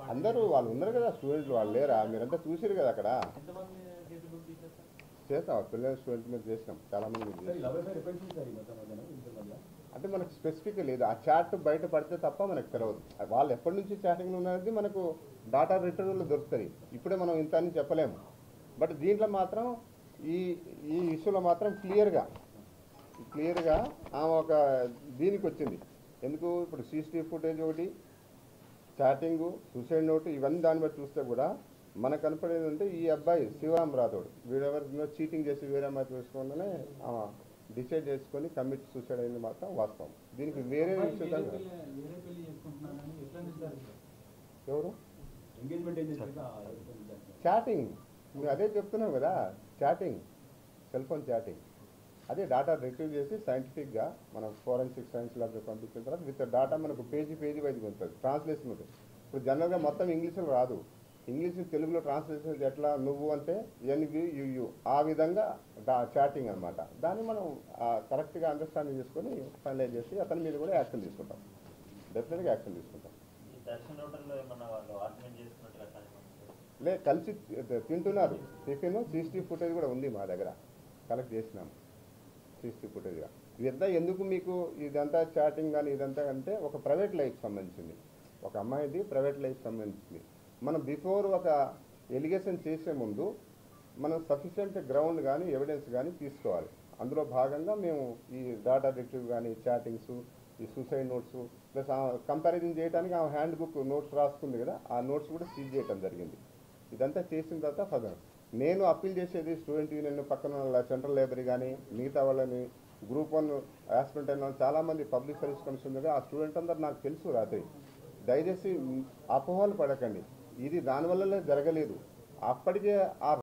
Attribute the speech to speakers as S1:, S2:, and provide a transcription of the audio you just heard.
S1: అందరూ వాళ్ళు ఉన్నారు కదా స్టూడెంట్లు వాళ్ళు లేరా మీరంతా చూసారు కదా అక్కడ
S2: ఎంతమంది కేసులు బుక్ చేశారు సార్
S1: చేస్తాం పిల్లల స్టూడెంట్ మీద చేసినాం చాలా మంది మీద
S3: సార్
S1: చేసినాం.
S3: ఈ లవ్ అఫైర్ ఎప్పటి నుంచి సార్ ఈ మొత్తం మధ్యన ఇంటర్ మధ్య
S1: అంటే మనకు స్పెసిఫిక్ లేదు ఆ చాట్ బయట పడితే తప్ప మనకు తెలియదు వాళ్ళు ఎప్పటి నుంచి చాటింగ్ ఉన్నది మనకు డాటా రిటర్న్లో దొరుకుతుంది ఇప్పుడే మనం ఇంత అని చెప్పలేము బట్ దీంట్లో మాత్రం ఈ ఈ ఇష్యూలో మాత్రం క్లియర్గా క్లియర్గా ఆమె ఒక దీనికి వచ్చింది ఎందుకు ఇప్పుడు సీసీటీవీ ఫుటేజ్ ఒకటి చాటింగు సూసైడ్ నోటు ఇవన్నీ దాన్ని బట్టి చూస్తే కూడా మనకు కనపడేది అంటే ఈ అబ్బాయి శివరాం రాథోడ్ వీడెవరినో చీటింగ్ చేసి వేరే అమ్మాయి చూసుకోగానే డిసైడ్ చేసుకొని కమిట్ సూసైడ్ అయింది మాత్రం వాస్తవం దీనికి వేరే
S2: అమ్మాయి
S1: విషయం
S2: వేరే
S1: కాదు.
S2: పెళ్లి వేరే పెళ్లి చేసుకుంటున్నానని ఎట్లా నిర్ధారించారు
S1: ఎవరు
S3: ఎంగేజ్మెంట్ ఏం చేశాక ఆ ఎవరితో విచారించారు?
S1: చాటింగ్ మేము అదే చెప్తున్నాం కదా చాటింగ్ సెల్ ఫోన్ చాటింగ్ అదే డాటా రిట్రీవ్ చేసి సైంటిఫిక్గా మనం ఫోరెన్సిక్ సైన్స్ ల్యాబ్కి పంపించిన తర్వాత విత్ డాటా మనకు పేజీ పేజీ వైజ్గా ఉంటుంది ట్రాన్స్లేషన్ ఉంటుంది ఇప్పుడు జనరల్గా మొత్తం ఇంగ్లీష్లో రాదు ఇంగ్లీష్ తెలుగులో ట్రాన్స్లేషన్ ఎట్లా నువ్వు అంటే ఎన్వి యు ఆ విధంగా డా చాటింగ్ అనమాట దాన్ని మనం కరెక్ట్గా అండర్స్టాండింగ్ చేసుకొని ఫైనలైజ్ చేసి అతని మీద కూడా యాక్షన్ తీసుకుంటాం డెఫినెట్గా యాక్షన్ తీసుకుంటాం
S4: ఈ దర్శన్ హోటల్లో ఏమన్నా వాళ్ళు ఆర్గ్యుమెంట్ చేస్తున్నట్టుగా కానీ
S1: లే కలిసి తి- తింటున్నారు టిఫిన్ సీసీటీవీ ఫుటేజ్ కూడా ఉంది మా దగ్గర కలెక్ట్ చేసినాము సీసీటీవీ ఫుటేజ్గా ఇదంతా ఎందుకు మీకు ఇదంతా చాటింగ్ కానీ ఇదంతా అంటే ఒక ప్రైవేట్ లైఫ్ సంబంధించింది ఒక అమ్మాయిది ప్రైవేట్ లైఫ్ సంబంధించింది మనం బిఫోర్ ఒక ఎలిగేషన్ చేసే ముందు మనం సఫిషియెంట్ గ్రౌండ్ కానీ ఎవిడెన్స్ కానీ తీసుకోవాలి అందులో భాగంగా మేము ఈ డాటా రిట్రీవ్ కానీ చాటింగ్స్ ఈ సూసైడ్ నోట్స్ ప్లస్ కంపారిజన్ చేయడానికి ఆ హ్యాండ్ బుక్ నోట్స్ రాసుకుంది కదా ఆ నోట్స్ కూడా సీజ్ చేయడం జరిగింది ఇదంతా చేసిన తర్వాత ఫర్దర్ నేను అప్పీల్ చేసేది స్టూడెంట్ యూనియన్ పక్కన ఉన్న సెంట్రల్ లైబ్రరీ కానీ మిగతా వాళ్ళని గ్రూప్ వన్ ఆస్పిరెంట్ అయిన వాళ్ళు చాలామంది పబ్లిక్ సర్వీస్ కమిషన్ ఉంది కదా, ఆ స్టూడెంట్ అందరు నాకు తెలుసు రాత్రి దయచేసి అపోహలు పడకండి ఇది దానివల్లనే జరగలేదు అప్పటికే ఆ